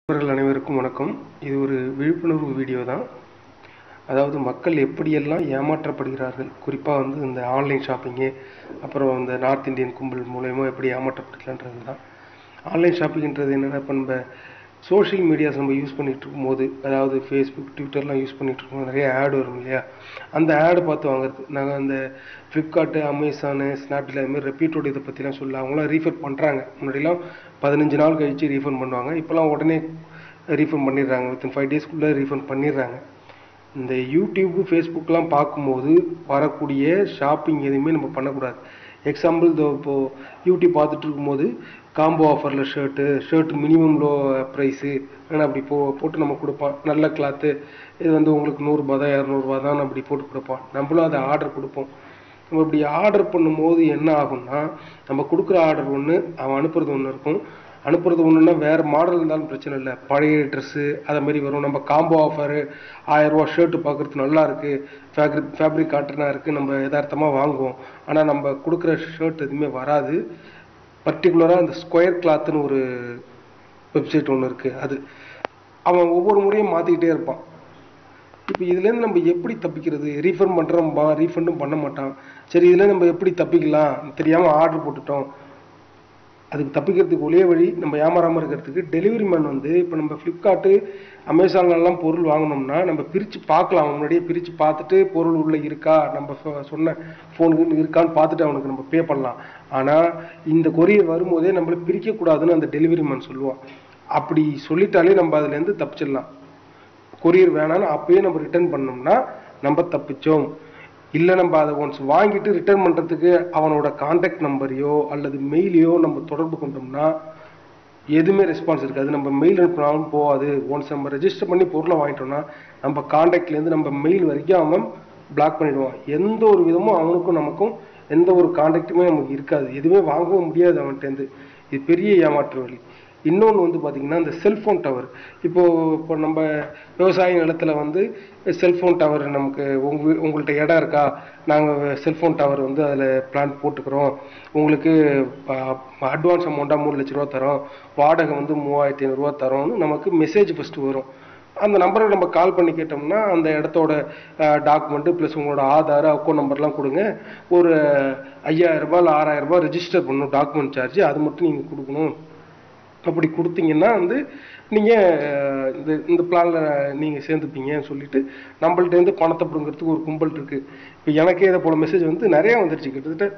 நண்பர்கள் அனைவருக்கும் வணக்கம் இது ஒரு விழிப்புணர்வு வீடியோ தான் அதாவது மக்கள் எப்படியெல்லாம் ஏமாற்றப்படுகிறார்கள் குறிப்பாக வந்து இந்த ஆன்லைன் ஷாப்பிங்கு அப்புறம் இந்த நார்த் இந்தியன் கும்பல் மூலயமா எப்படி ஏமாற்றப்படுகிறான்றது தான் ஆன்லைன் ஷாப்பிங்ன்றது என்னென்னா இப்போ நம்ம சோஷியல் மீடியாஸ் நம்ம யூஸ் பண்ணிட்டு இருக்கும்போது அதாவது ஃபேஸ்புக் ட்விட்டர்லாம் யூஸ் பண்ணிட்டு இருக்கும்போது நிறைய ஆட் வரும் இல்லையா அந்த ஆடு பார்த்து வாங்குறது நாங்கள் அந்த ஃப்ளிப்கார்ட்டு அமேசானு ஸ்னாப்டீல் அதுமாதிரி ரெப்பீட்டோட இதை பற்றிலாம் சொல்ல அவங்களாம் ரீஃபண்ட் பண்ணுறாங்க முன்னாடிலாம் பதினஞ்சு நாள் கழிச்சு ரீஃபண்ட் பண்ணுவாங்க இப்போலாம் உடனே ரீஃபண்ட் பண்ணிடுறாங்க வித்தின் ஃபைவ் டேஸ்க்குள்ளே ரீஃபண்ட் பண்ணிடுறாங்க இந்த யூடியூப் ஃபேஸ்புக்லாம் பார்க்கும்போது வரக்கூடிய ஷாப்பிங் எதுவுமே நம்ம பண்ணக்கூடாது எக்ஸாம்பிள் இதோ இப்போது யூடியூப் பார்த்துட்டு இருக்கும்போது காம்போ ஆஃபரில் shirt shirt minimum low price ஆனால் அப்படி போ போட்டு நம்ம கொடுப்பான் நல்ல கிளாத்து இது வந்து உங்களுக்கு நூறுரூபா தான் இரநூறுபா தான் அப்படி போட்டு கொடுப்பான் நம்மளும் அதை ஆர்டர் கொடுப்போம் நம்ம இப்படி ஆர்டர் பண்ணும்போது என்ன ஆகும்னா நம்ம கொடுக்குற ஆர்டர் ஒன்று அவன் அனுப்புறது ஒன்று இருக்கும் அனுப்புறது ஒன்றுனா வேறு மாடல் இருந்தாலும் பிரச்சனை இல்லை பழைய ட்ரெஸ்ஸு அதை மாதிரி வரும் நம்ம காம்போ ஆஃபரு ஆயிரரூவா ஷர்ட்டு பார்க்குறதுக்கு நல்லா இருக்குது ஃபேப்ரிக் ஃபேப்ரிக் காட்டனாக இருக்குது நம்ம யதார்த்தமாக வாங்குவோம் ஆனால் நம்ம கொடுக்குற ஷர்ட் எதுவுமே வராது பர்டிகுலராக அந்த ஸ்கொயர் கிளாத்துன்னு ஒரு வெப்சைட் ஒன்று இருக்குது அது அவன் ஒவ்வொரு முறையும் மாற்றிக்கிட்டே இருப்பான் இப்போ இதுலேருந்து நம்ம எப்படி தப்பிக்கிறது ரீஃபண்ட் பண்ணுறோம்பா ரீஃபண்டும் பண்ண மாட்டான் சரி இதுலேருந்து நம்ம எப்படி தப்பிக்கலாம் தெரியாமல் ஆர்டர் போட்டுட்டோம் அதுக்கு தப்பிக்கிறதுக்கு ஒரே வழி நம்ம ஏமாறாமல் இருக்கிறதுக்கு டெலிவரி மேன் வந்து இப்போ நம்ம ஃப்ளிப்கார்ட்டு அமேசான்லலாம் பொருள் வாங்கினோம்னா நம்ம பிரித்து பார்க்கலாம் முன்னாடியே பிரித்து பார்த்துட்டு பொருள் உள்ளே இருக்கா நம்ம சொ- சொன்ன ஃபோனுக்கு இருக்கான்னு பார்த்துட்டு அவனுக்கு நம்ம பே பண்ணலாம் ஆனால் இந்த கொரியர் வரும்போதே நம்மள பிரிக்கக்கூடாதுன்னு அந்த டெலிவரி மேன் சொல்லுவான் அப்படி சொல்லிட்டாலே நம்ம அதுலேருந்து தப்பிச்சிடலாம் கொரியர் வேணாம்னு அப்பயே நம்ம ரிட்டர்ன் பண்ணோம்னா நம்ம தப்பிச்சோம் இல்லை நம்ம அதை ஒன்ஸ் வாங்கிட்டு ரிட்டர்ன் பண்ணுறதுக்கு அவனோட காண்டாக்ட் நம்பரையோ அல்லது மெயிலையோ நம்ம தொடர்பு கொண்டோம்னா எதுவுமே ரெஸ்பான்ஸ் இருக்காது நம்ம மெயில் அனுப்பினாலும் போகாது ஒன்ஸ் நம்ம ரெஜிஸ்டர் பண்ணி பொருளை வாங்கிட்டோம்னா நம்ம காண்டாக்ட்லேருந்து நம்ம மெயில் வரைக்கும் அவன் பிளாக் பண்ணிடுவான் எந்த ஒரு விதமும் அவனுக்கும் நமக்கும் எந்த ஒரு காண்டாக்ட்டுமே நமக்கு இருக்காது எதுவுமே வாங்கவும் முடியாது அவன்கிட்டேருந்து இது பெரிய ஏமாற்று வழி இன்னொன்று வந்து பார்த்தீங்கன்னா இந்த செல்ஃபோன் டவர் இப்போ இப்போ நம்ம விவசாய நிலத்துல வந்து செல்ஃபோன் டவர் நமக்கு உங்க வீ- உங்கள்ட்ட இடம் இருக்கா நாங்கள் செல்ஃபோன் டவர் வந்து அதில் பிளான் போட்டுக்கிறோம் உங்களுக்கு அட்வான்ஸ் அமௌண்ட்டாக மூணு லட்ச ரூபா தரோம் வாடகை வந்து மூவாயிரத்தி ஐநூறுரூவா தரோம்னு நமக்கு மெசேஜ் ஃபஸ்ட்டு வரும் அந்த நம்பருக்கு நம்ம கால் பண்ணி கேட்டோம்னா அந்த இடத்தோட டாக்குமெண்ட்டு ப்ளஸ் உங்களோட ஆதார் அக்கௌண்ட் நம்பர்லாம் கொடுங்க ஒரு ஐயாயிரம் ரூபாய் இல்லை ஆறாயிரம் ரூபாய் ரெஜிஸ்டர் பண்ணணும் டாக்குமெண்ட் சார்ஜ் அது மட்டும் நீங்கள் கொடுக்கணும் அப்படி கொடுத்தீங்கன்னா வந்து நீங்கள் இந்த இந்த பிளானில் நீங்கள் சேர்ந்துப்பீங்கன்னு சொல்லிட்டு நம்மள்ட்டேருந்து பணத்தை பிடுங்கிறதுக்கு ஒரு கும்பல் இருக்குது இப்போ எனக்கே இதை போல மெசேஜ் வந்து நிறையா வந்துருச்சு கிட்டத்தட்ட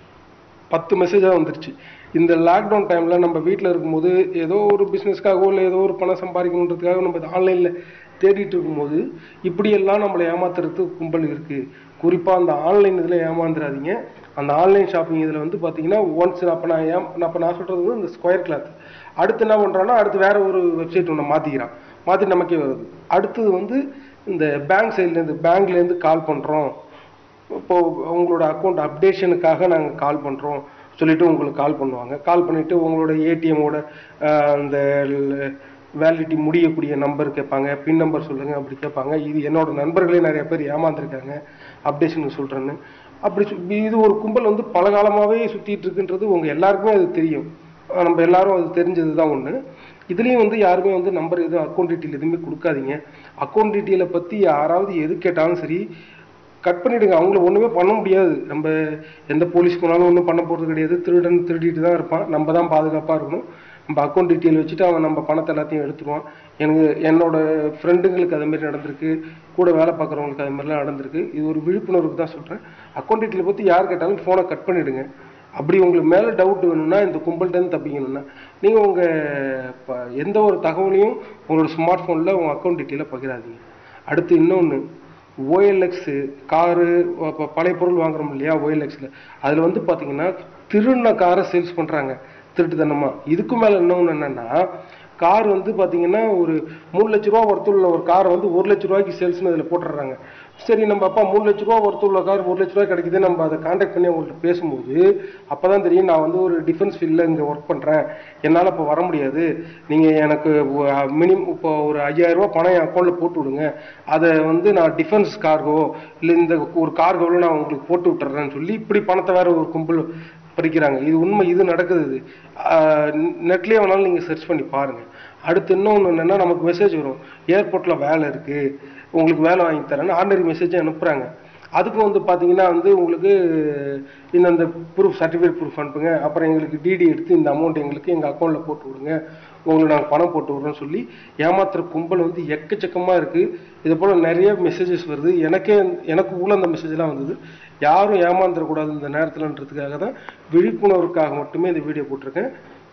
பத்து மெசேஜாக வந்துருச்சு இந்த லாக்டவுன் டைமில் நம்ம வீட்டில் இருக்கும்போது ஏதோ ஒரு பிஸ்னஸ்க்காகவோ இல்லை ஏதோ ஒரு பணம் சம்பாதிக்கணுன்றதுக்காக நம்ம ஆன்லைனில் தேடிட்டு இருக்கும்போது இப்படியெல்லாம் நம்மளை ஏமாத்துறதுக்கு கும்பல் இருக்குது குறிப்பாக அந்த ஆன்லைன் இதில் ஏமாந்துடாதீங்க அந்த ஆன்லைன் ஷாப்பிங் இதில் வந்து பார்த்தீங்கன்னா ஒன்ஸ் அப்போ நான் ஏன் நான் இப்போ நான் சொல்கிறது வந்து இந்த ஸ்கொயர் கிளாத் அடுத்து என்ன பண்ணுறான்னா அடுத்து வேற ஒரு வெப்சைட் ஒன்று மாற்றிக்கிறான் மாற்றி நமக்கே வருது அடுத்தது வந்து இந்த பேங்க் சைட்லேருந்து பேங்க்லேருந்து கால் பண்ணுறோம் இப்போ உங்களோட அக்கௌண்ட் அப்டேஷனுக்காக நாங்கள் கால் பண்ணுறோம் சொல்லிட்டு உங்களுக்கு கால் பண்ணுவாங்க கால் பண்ணிட்டு உங்களோட ஏடிஎம்மோட அந்த வேலிடிட்டி முடியக்கூடிய நம்பர் கேட்பாங்க பின் நம்பர் சொல்லுங்க அப்படி கேட்பாங்க இது என்னோட நண்பர்களே நிறைய பேர் ஏமாந்துருக்காங்க அப்டேஷன் சொல்கிறேன்னு அப்படி சொ- இது ஒரு கும்பல் வந்து பல காலமாகவே சுற்றிட்டு இருக்குன்றது உங்கள் எல்லாருக்குமே அது தெரியும் அஹ் நம்ம எல்லாரும் அது தெரிஞ்சது தான் ஒன்று இதுலேயும் வந்து யாருமே வந்து நம்பர் எதுவும் அக்கௌண்ட் டீட்டெயில் எதுவுமே கொடுக்காதீங்க அக்கௌண்ட் டீட்டெயிலை பற்றி யாராவது எது கேட்டாலும் சரி கட் பண்ணிடுங்க அவங்கள ஒன்றுமே பண்ண முடியாது நம்ம எந்த போலீஸ் போனாலும் ஒன்றும் பண்ண போகிறது கிடையாது திருடன் திருடிட்டு தான் இருப்பான் நம்ம தான் பாதுகாப்பாக இருக்கணும் நம்ம அக்கௌண்ட் டீட்டெயில் வச்சுட்டு அவன் நம்ம பணத்தை எல்லாத்தையும் எடுத்துருவான் எனக்கு என்னோட ஃப்ரெண்டுங்களுக்கு அது மாதிரி நடந்திருக்கு கூட வேலை பார்க்குறவங்களுக்கு அது மாதிரிலாம் நடந்திருக்கு இது ஒரு விழிப்புணர்வுக்கு தான் சொல்கிறேன் அக்கௌண்ட் டீட்டெயில் பற்றி யார் கேட்டாலும் ஃபோனை கட் பண்ணிவிடுங்க அப்படி உங்களுக்கு மேலே டவுட் வேணும்னா இந்த கும்பல்கிட்டருந்து தப்பிக்கணும்னா நீங்கள் உங்கள் எந்த ஒரு தகவலையும் உங்களோட ஸ்மார்ட் ஃபோனில் உங்கள் அக்கௌண்ட் டீட்டெயிலை பகிராதீங்க அடுத்து இன்னொன்று ஓஎல்எக்ஸு காரு இப்போ பழைய பொருள் வாங்குறோம் இல்லையா ஓஎல்எக்ஸில் அதில் வந்து பார்த்தீங்கன்னா திருடின காரை சேல்ஸ் பண்ணுறாங்க திருட்டுத்தனமாக இதுக்கு மேலே இன்னொன்று என்னென்னா கார் வந்து பார்த்தீங்கன்னா ஒரு மூணு லட்ச ரூபா ஒருத்துள்ள ஒரு காரை வந்து ஒரு லட்ச ரூபாய்க்கு சேல்ஸ்னு அதில் போட்டுடுறாங்க சரி நம்ம அப்பா மூணு லட்ச ரூபா ஒருத்துள்ள கார் ஒரு லட்ச ரூபாய் கிடைக்குது நம்ம அதை காண்டாக்ட் பண்ணி அவங்கள்ட்ட பேசும்போது அப்போ தான் தெரியும் நான் வந்து ஒரு டிஃபென்ஸ் ஃபீல்டில் இங்கே ஒர்க் பண்ணுறேன் என்னால் இப்போ வர முடியாது நீங்கள் எனக்கு மினிமம் இப்போ ஒரு ஐயாயிரம் ரூபாய் பணம் என் அக்கௌண்ட்டில் போட்டு விடுங்க அதை வந்து நான் டிஃபென்ஸ் கார்கோ இல்லை இந்த ஒரு கார்கோவில் நான் உங்களுக்கு போட்டு விட்டுறேன்னு சொல்லி இப்படி பணத்தை வேற ஒரு கும்பல் பறிக்கிறாங்க இது உண்மை இது நடக்குது இது நெட்லேயே வேணாலும் நீங்கள் சர்ச் பண்ணி பாருங்கள் அடுத்து இன்னொன்று என்னென்னா நமக்கு மெசேஜ் வரும் ஏர்போர்ட்டில் வேலை இருக்குது உங்களுக்கு வேலை வாங்கி தரேன்னு ஆர்டினரி மெசேஜை அனுப்புகிறாங்க அதுக்கும் வந்து பார்த்தீங்கன்னா வந்து உங்களுக்கு இந்த இந்த ப்ரூஃப் சர்டிஃபிகேட் ப்ரூஃப் அனுப்புங்க அப்புறம் எங்களுக்கு டிடி எடுத்து இந்த அமௌண்ட் எங்களுக்கு எங்கள் அக்கௌண்ட்டில் போட்டு விடுங்க உங்களுக்கு நாங்கள் பணம் போட்டு விடுறோம்னு சொல்லி ஏமாத்துற கும்பல் வந்து எக்கச்சக்கமாக இருக்குது இது போல் நிறைய மெசேஜஸ் வருது எனக்கே எனக்கு உள்ள அந்த மெசேஜ்லாம் வந்தது யாரும் ஏமாந்துடக்கூடாது இந்த நேரத்தில்ன்றதுக்காக தான் விழிப்புணர்வுக்காக மட்டுமே இந்த வீடியோ போட்டிருக்கேன்